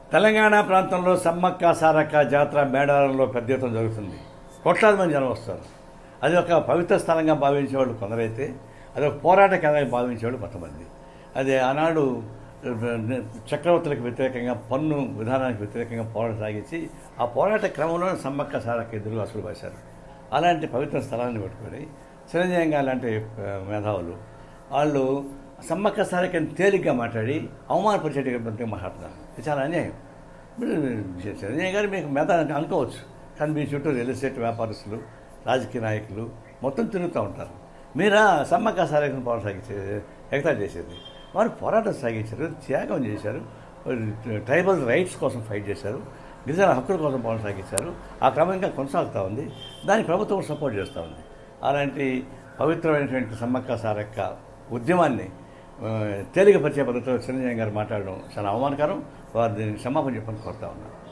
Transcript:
తెలంగాణ ప్రాంతంలో సమ్మక్క సారక్క జాతర మేడారంలో పెద్ద ఎత్తున జరుగుతుంది కోట్లాది మంది జనం వస్తారు అది ఒక పవిత్ర స్థలంగా భావించేవాళ్ళు కొందరైతే అది ఒక పోరాట కేంద్రంగా భావించేవాళ్ళు కొంతమంది అది ఆనాడు చక్రవర్తులకు వ్యతిరేకంగా పన్ను విధానానికి వ్యతిరేకంగా పోరాటం సాగించి ఆ పోరాట క్రమంలో సమ్మక్క సారక్క ఎదురు అసలు వేశారు అలాంటి పవిత్ర స్థలాన్ని పెట్టుకొని చిరంజీవి గారు లాంటి ఆ, మేధావులు వాళ్ళు సమ్మక్క సారక్కని తేలిగ్గా మాట్లాడి అవమానపరిచేటటువంటి మాట్లాడుతున్నారు ఇది చాలా అన్యాయం మీరు చిరంజీవి గారు మీకు మేధ అనుకోవచ్చు కానీ మీ చుట్టూ రియల్ ఎస్టేట్ వ్యాపారస్తులు రాజకీయ నాయకులు మొత్తం తిరుగుతూ ఉంటారు మీరా సమ్మక్క సారక్కను పోరాటం సాగించే ఎగతా చేసేది వారు పోరాటం సాగించారు త్యాగం చేశారు ట్రైబల్ రైట్స్ కోసం ఫైట్ చేశారు గిరిజన హక్కుల కోసం పోరాటం సాగించారు ఆ క్రమం ఇంకా కొనసాగుతూ ఉంది దానికి ప్రభుత్వం సపోర్ట్ చేస్తూ ఉంది అలాంటి పవిత్రమైనటువంటి సమ్మక్క సారక్క ఉద్యమాన్ని ఆ, తేలికపరిచే పద్ధతిలో చిరంజీవి గారు మాట్లాడడం చాలా అవమానకరం వారు దీనికి క్షమాపణ చెప్పని కోరుతా ఉన్నారు